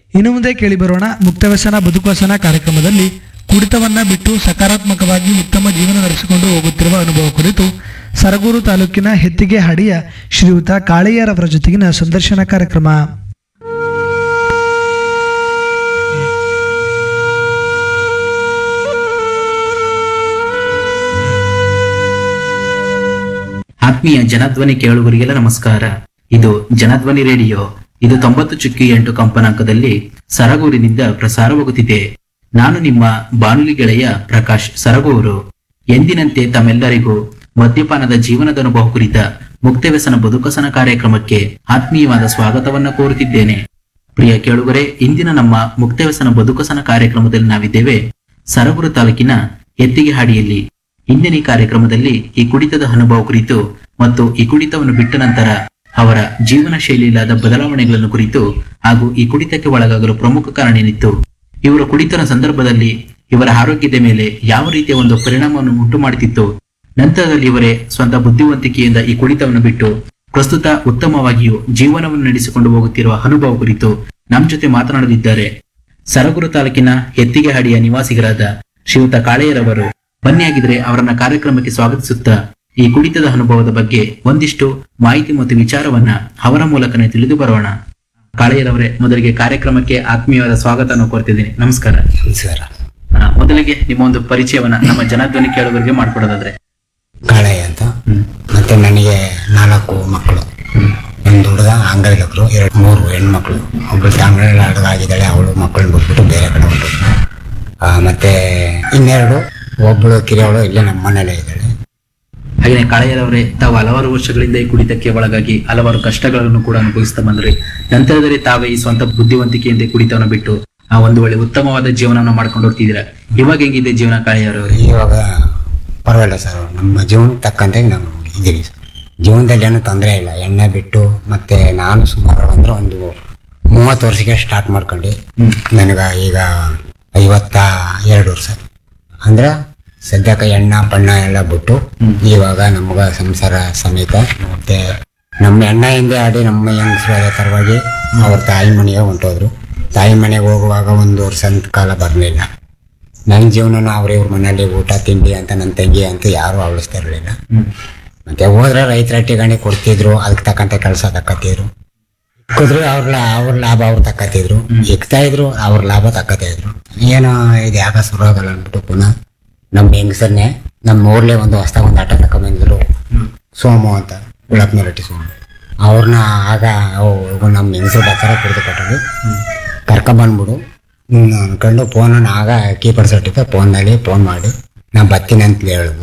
ಇನ್ನು ಮುಂದೆ ಕೇಳಿಬರೋಣ ಮುಕ್ತವ್ಯಸನ ಬದುಕುವಸನ ಕಾರ್ಯಕ್ರಮದಲ್ಲಿ ಕುಡಿತವನ್ನ ಬಿಟ್ಟು ಸಕಾರಾತ್ಮಕವಾಗಿ ಉತ್ತಮ ಜೀವನ ನಡೆಸಿಕೊಂಡು ಹೋಗುತ್ತಿರುವ ಅನುಭವ ಕುರಿತು ಸರಗೂರು ತಾಲೂಕಿನ ಹೆತ್ತಿಗೆ ಹಡಿಯ ಶ್ರೀಯುತ ಕಾಳೆಯರವರ ಜೊತೆಗಿನ ಸಂದರ್ಶನ ಕಾರ್ಯಕ್ರಮ ಆತ್ಮೀಯ ಜನಧ್ವನಿ ಕೇಳುಗರಿಗೆಲ್ಲ ನಮಸ್ಕಾರ ಇದು ಜನಧ್ವನಿ ರೇಡಿಯೋ ಇದು ತೊಂಬತ್ತು ಚುಕ್ಕಿ ಎಂಟು ಕಂಪನಾಂಕದಲ್ಲಿ ಸರಗೂರಿನಿಂದ ಪ್ರಸಾರವಾಗುತ್ತಿದೆ ನಾನು ನಿಮ್ಮ ಬಾನುಲಿ ಗೆಳೆಯ ಪ್ರಕಾಶ್ ಸರಗೂರು ಎಂದಿನಂತೆ ತಮ್ಮೆಲ್ಲರಿಗೂ ಮದ್ಯಪಾನದ ಜೀವನದ ಅನುಭವ ಕುರಿತ ಮುಕ್ತವ್ಯಸನ ಬದುಕಸನ ಕಾರ್ಯಕ್ರಮಕ್ಕೆ ಆತ್ಮೀಯವಾದ ಸ್ವಾಗತವನ್ನ ಕೋರುತ್ತಿದ್ದೇನೆ ಪ್ರಿಯ ಕೇಳುಗರೆ ಇಂದಿನ ನಮ್ಮ ಮುಕ್ತವ್ಯಸನ ಬದುಕಸನ ಕಾರ್ಯಕ್ರಮದಲ್ಲಿ ನಾವಿದ್ದೇವೆ ಸರಗೂರು ತಾಲೂಕಿನ ಎತ್ತಿಗೆ ಹಾಡಿಯಲ್ಲಿ ಇಂದಿನ ಈ ಕಾರ್ಯಕ್ರಮದಲ್ಲಿ ಈ ಕುಡಿತದ ಅನುಭವ ಕುರಿತು ಮತ್ತು ಈ ಕುಡಿತವನ್ನು ಬಿಟ್ಟ ನಂತರ ಅವರ ಜೀವನ ಶೈಲಿಯಲ್ಲಾದ ಬದಲಾವಣೆಗಳನ್ನು ಕುರಿತು ಹಾಗೂ ಈ ಕುಡಿತಕ್ಕೆ ಒಳಗಾಗಲು ಪ್ರಮುಖ ಕಾರಣ ಏನಿತ್ತು ಇವರ ಕುಡಿತದ ಸಂದರ್ಭದಲ್ಲಿ ಇವರ ಆರೋಗ್ಯದ ಮೇಲೆ ಯಾವ ರೀತಿಯ ಒಂದು ಪರಿಣಾಮವನ್ನು ಉಂಟು ಮಾಡುತ್ತಿತ್ತು ನಂತರದಲ್ಲಿ ಇವರೇ ಸ್ವಂತ ಬುದ್ಧಿವಂತಿಕೆಯಿಂದ ಈ ಕುಡಿತವನ್ನು ಬಿಟ್ಟು ಪ್ರಸ್ತುತ ಉತ್ತಮವಾಗಿಯೂ ಜೀವನವನ್ನು ನಡೆಸಿಕೊಂಡು ಹೋಗುತ್ತಿರುವ ಅನುಭವ ಕುರಿತು ನಮ್ಮ ಜೊತೆ ಮಾತನಾಡಲಿದ್ದಾರೆ ಸರಗೂರು ತಾಲೂಕಿನ ಹೆತ್ತಿಗೆಹಾಡಿಯ ನಿವಾಸಿಗರಾದ ಶ್ರೀಯುತ ಕಾಳೆಯರವರು ಬನ್ನಿ ಆಗಿದ್ರೆ ಅವರನ್ನ ಕಾರ್ಯಕ್ರಮಕ್ಕೆ ಸ್ವಾಗತಿಸುತ್ತಾ ಈ ಕುಡಿತದ ಅನುಭವದ ಬಗ್ಗೆ ಒಂದಿಷ್ಟು ಮಾಹಿತಿ ಮತ್ತು ವಿಚಾರವನ್ನ ಅವರ ಮೂಲಕನೇ ತಿಳಿದು ಬರೋಣ ಕಾಳೆಯರವರೇ ಮೊದಲಿಗೆ ಕಾರ್ಯಕ್ರಮಕ್ಕೆ ಆತ್ಮೀಯವಾದ ಸ್ವಾಗತವನ್ನು ಕೋರ್ತಿದ್ದೀನಿ ನಮಸ್ಕಾರ ನಮಸ್ಕಾರ ಆ, ಮೊದಲಿಗೆ ನಿಮ್ಮ ಒಂದು ಪರಿಚಯವನ್ನ ನಮ್ಮ ಜನಧ್ವನಿ ಕೇಳುಗರಿಗೆ ಮಾಡ್ಕೊಡೋದಾದ್ರೆ ಕಾಳಯ್ಯ ಅಂತ ಹ್ಮ್ ಮತ್ತೆ ನನಗೆ ನಾಲ್ಕು ಮಕ್ಕಳು ಒಂದು ಹುಡುಗ ಅಂಗವಿಕಲರು ಎರಡು ಮೂರು ಹೆಣ್ಮಕ್ಳು ಒಬ್ಬಳು ತಾಂಗ್ರಲ್ಲಿ ಆಗಿದ್ದಾಳೆ ಅವಳು ಮಕ್ಕಳನ್ನ ಬಿಟ್ಬಿಟ್ಟು ಬೇರೆ ಕಡೆ ಹೊರಟು ಮತ್ತೆ ಇನ್ನೆರಡು ಒಬ್ಬಳು ಕಿರಿಯವಳು ಇಲ್ಲೇ ನಮ್ಮ ಮನೇಲೇ ಇದ್ದಾಳೆ ಹಾಗೆಯೇ ಕಾಳೆಯರವರೇ ತಾವು ಹಲವಾರು ವರ್ಷಗಳಿಂದ ಈ ಕುಡಿತಕ್ಕೆ ಒಳಗಾಗಿ ಹಲವಾರು ಕಷ್ಟಗಳನ್ನು ಕೂಡ ಅನುಭವಿಸ್ತಾ ಬಂದ್ರಿ ನಂತರದಲ್ಲಿ ತಾವೇ ಈ ಸ್ವಂತ ಬುದ್ಧಿವಂತಿಕೆಯಿಂದ ಈ ಕುಡಿತವನ್ನು ಬಿಟ್ಟು ಆ ಒಂದು ಒಳ್ಳೆ ಉತ್ತಮವಾದ ಜೀವನವನ್ನು ಮಾಡ್ಕೊಂಡು ಹೋಗ್ತಿದ್ದೀರಾ ಇವಾಗ ಹೆಂಗಿದೆ ಜೀವನ ಕಾಳೆಯರವರೇ ಇವಾಗ ಪರವಾಗಿಲ್ಲ ಸರ್ ನಮ್ಮ ಜೀವನಕ್ಕೆ ತಕ್ಕಂತೆ ನಾವು ಇದ್ದೀವಿ ಸರ್ ಜೀವನದಲ್ಲಿ ಏನೂ ತೊಂದರೆ ಇಲ್ಲ ಎಣ್ಣೆ ಬಿಟ್ಟು ಮತ್ತೆ ನಾನು ಸುಮಾರು ಅಂದ್ರೆ ಒಂದು ಮೂವತ್ತು ವರ್ಷಕ್ಕೆ ಸ್ಟಾರ್ಟ್ ಮಾಡ್ಕೊಂಡು ಹ್ಮ್. ನನಗೆ ಈಗ ಐವತ್ತ ಎರಡು ವರ್ಷ ಅಂದ್ರೆ ಸದ್ಯಕ್ಕೆ ಎಣ್ಣ ಬಣ್ಣ ಎಲ್ಲ ಬಿಟ್ಟು ಇವಾಗ ನಮ್ಗೆ ಸಂಸಾರ ಸಮೇತ ಮತ್ತೆ ನಮ್ಮ ಎಣ್ಣ ಹಿಂದೆ ಆಡಿ ನಮ್ಮ ಹೆಂಗಸರು ಅದೇ ಥರವಾಗಿ ಅವ್ರ ತಾಯಿ ಮನೆಗೆ ಹೊಂಟೋದ್ರು ತಾಯಿ ಮನೆಗೆ ಹೋಗುವಾಗ ಒಂದು ವರ್ಷ ಕಾಲ ಬರಲಿಲ್ಲ ನನ್ನ ಜೀವನನ ಅವ್ರ ಇವ್ರ ಮನೇಲಿ ಊಟ ತಿಂಡಿ ಅಂತ ನನ್ನ ತಂಗಿ ಅಂತ ಯಾರು ಅವಳಿಸ್ತಾ ಇರಲಿಲ್ಲ ಮತ್ತೆ ಹೋದ್ರೆ ರೈತರ ಟಿಗಣಿ ಕೊಡ್ತಿದ್ರು ಅದಕ್ಕೆ ತಕ್ಕಂತೆ ಕೆಲಸ ತಕ್ಕತ್ತಿದ್ರು ಇಕ್ಕಿದ್ರು ಅವ್ರ ಲಾ ಅವ್ರ ಲಾಭ ಅವ್ರು ತಕ್ಕತ್ತಿದ್ರು ಇಕ್ತಾ ಇದ್ರು ಅವ್ರ ಲಾಭ ತಕ್ಕತಾ ಇದ್ರು ಏನೋ ಇದು ಯಾಕ ಶುರು ಆಗಲ್ಲ ಅಂದ್ಬಿಟ್ಟು ಪುನಃ ನಮ್ಮ ಹೆಂಗಸರ್ನೆ ನಮ್ಮ ಊರ್ಲೆ ಒಂದು ಹೊಸ ಒಂದು ಆಟ ತಕೊಂಬಂದ್ರು ಸೋಮು ಅಂತ ಗುಳಪ್ನ ರೊಟ್ಟಿ ಸೋಮು ಅವ್ರನ್ನ ಆಗ ಅವು ನಮ್ಮ ಹೆಂಗಸರು ಬರ್ತಾರೆ ಕುಡಿದು ಕೊಟ್ಟರು ಕರ್ಕೊಂಬಂದ್ಬಿಡು ಹ್ಮ್, ಅನ್ಕೊಂಡು ಫೋನನ್ನು ಆಗ ಕೀಪರ್ ಸಟ್ಟಿದ್ದೆ ಫೋನಲ್ಲಿ ಫೋನ್ ಮಾಡಿ ನಾ ಬರ್ತೀನಿ ಅಂತ ಹೇಳಿದ್ರು